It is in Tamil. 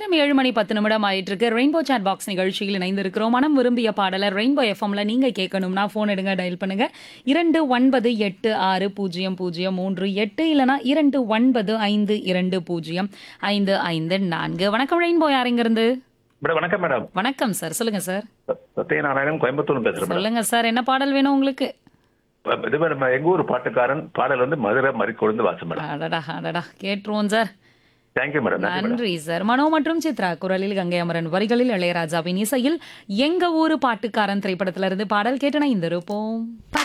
நேரம் ஏழு மணி பத்து நிமிடம் ஆயிட்டு இருக்கு ரெயின்போ சாட் பாக்ஸ் நிகழ்ச்சியில் இணைந்திருக்கிறோம் மனம் விரும்பிய பாடலை ரெயின்போ எஃப்எம்ல நீங்க கேட்கணும்னா ஃபோன் எடுங்க டயல் பண்ணுங்க இரண்டு ஒன்பது எட்டு ஆறு பூஜ்ஜியம் பூஜ்ஜியம் மூன்று எட்டு இல்லனா இரண்டு ஒன்பது ஐந்து இரண்டு பூஜ்ஜியம் ஐந்து ஐந்து நான்கு வணக்கம் ரெயின்போ யாருங்க இருந்து மேடம் வணக்கம் மேடம் வணக்கம் சார் சொல்லுங்க சார் சத்யநாராயணன் கோயம்புத்தூர் பேசுறேன் மேடம் சொல்லுங்க சார் என்ன பாடல் வேணும் உங்களுக்கு இது மேடம் எங்க ஊர் பாட்டுக்காரன் பாடல் வந்து மதுரை மறிக்கொழுந்து வாசம் மேடம் அடடா அடடா கேட்டுருவோம் சார் தேங்க்யூ மேடம் நன்றி மேடம் நன்றி சார் மனோ மற்றும் சித்ரா குரலில் கங்கை அமரன் வரிகளில் இளையராஜாவின் இசையில் எங்க ஊரு பாட்டுக்காரன் திரைப்படத்திலிருந்து பாடல் கேட்டன இந்த இருப்போம்